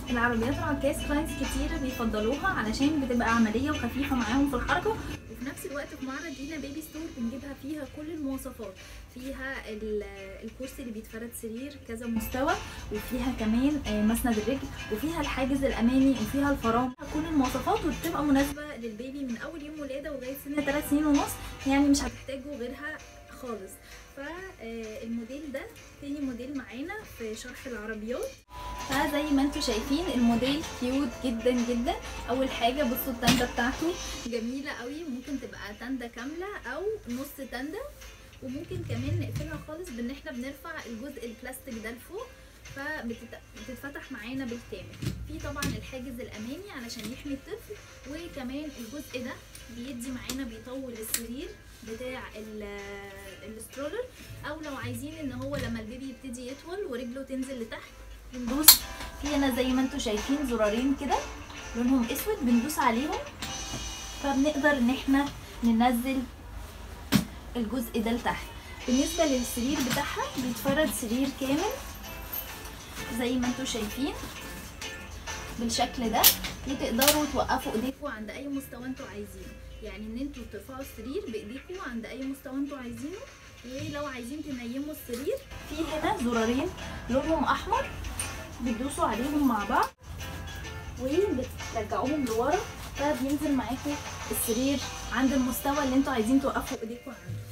العربيات العكاز كلاينتس كتير بيفضلوها علشان بتبقى عمليه وخفيفه معاهم في الحركه وفي نفس الوقت في معرض لينا بيبي ستور بنجيبها فيها كل المواصفات فيها ال- الكرسي اللي بيتفرد سرير كذا مستوى وفيها كمان آه، مسند الرجل وفيها الحاجز الامامي وفيها الفرامل كل المواصفات وبتبقى مناسبه للبيبي من اول يوم ولاده ولغايه سن 3 سنين ونص يعني مش هتحتاجوا غيرها خالص فالموديل ده تاني موديل معانا في شرح العربيات فزي ما انتم شايفين الموديل كيوت جدا جدا اول حاجه بصوا التندة بتاعته جميله قوي ممكن تبقى تندة كامله او نص تندة وممكن كمان نقفلها خالص بان احنا بنرفع الجزء البلاستيك ده لفوق فبتتفتح معانا بالكامل في طبعا الحاجز الامامي علشان يحمي الطفل وكمان الجزء ده بيدي معانا بيطول السرير بتاع ال- السترولر او لو عايزين ان هو لما البيبي يبتدي يطول ورجله تنزل لتحت بندوس في هنا زي ما انتم شايفين زرارين كده لونهم اسود بندوس عليهم فبنقدر ان احنا ننزل الجزء ده لتحت بالنسبه للسرير بتاعها بيتفرد سرير كامل زي ما انتم شايفين بالشكل ده وتقدروا توقفوا ايديكم عند اي مستوى انتوا عايزينه يعني ان انتوا ترفعوا السرير بايديكم عند اي مستوى انتوا عايزينه ولو عايزين تنيموا السرير في هنا زرارين لونهم احمر بتدوسوا عليهم مع بعض وبترجعوهم لورا فبينزل معاكم السرير عند المستوى اللي انتوا عايزين توقفوا ايديكم عنده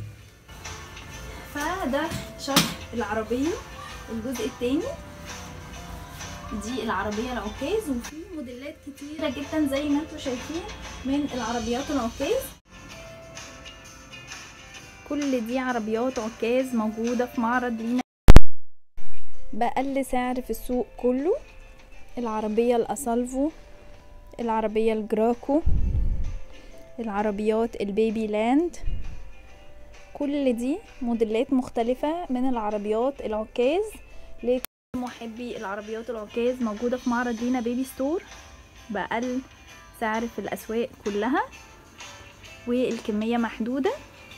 فده شرح العربية الجزء التاني دي العربية العكاز وفي موديلات كتيرة جدا زي ما انتوا شايفين من العربيات العكاز كل دي عربيات عكاز موجودة في معرض لينا بأقل سعر في السوق كله العربية الأسالفو العربية الجراكو العربيات البيبي لاند كل دي موديلات مختلفة من العربيات العكاز لكل محبي العربيات العكاز موجودة في معرض لينا بيبي ستور بأقل سعر في الأسواق كلها والكمية محدودة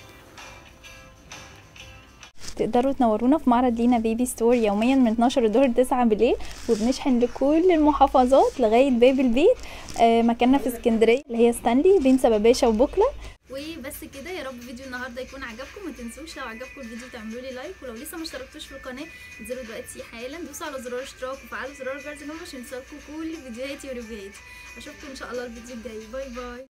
تقدروا تنورونا في معرض لينا بيبي ستور يوميا من 12 الظهر ل 9 بالليل وبنشحن لكل المحافظات لغايه باب البيت آه مكاننا في اسكندريه اللي هي ستانلي بين سباباشا وبوكلا وبس كده يا رب فيديو النهارده يكون عجبكم ما تنسوش لو عجبكم الفيديو تعملوا لي لايك ولو لسه ما اشتركتوش في القناه انزلوا دلوقتي حالا دوسوا على زرار اشتراك وفعلوا زرار جرس النوم عشان يوصلكم كل فيديوهاتي وريفيوهاتي اشوفكم ان شاء الله الفيديو الجاي باي باي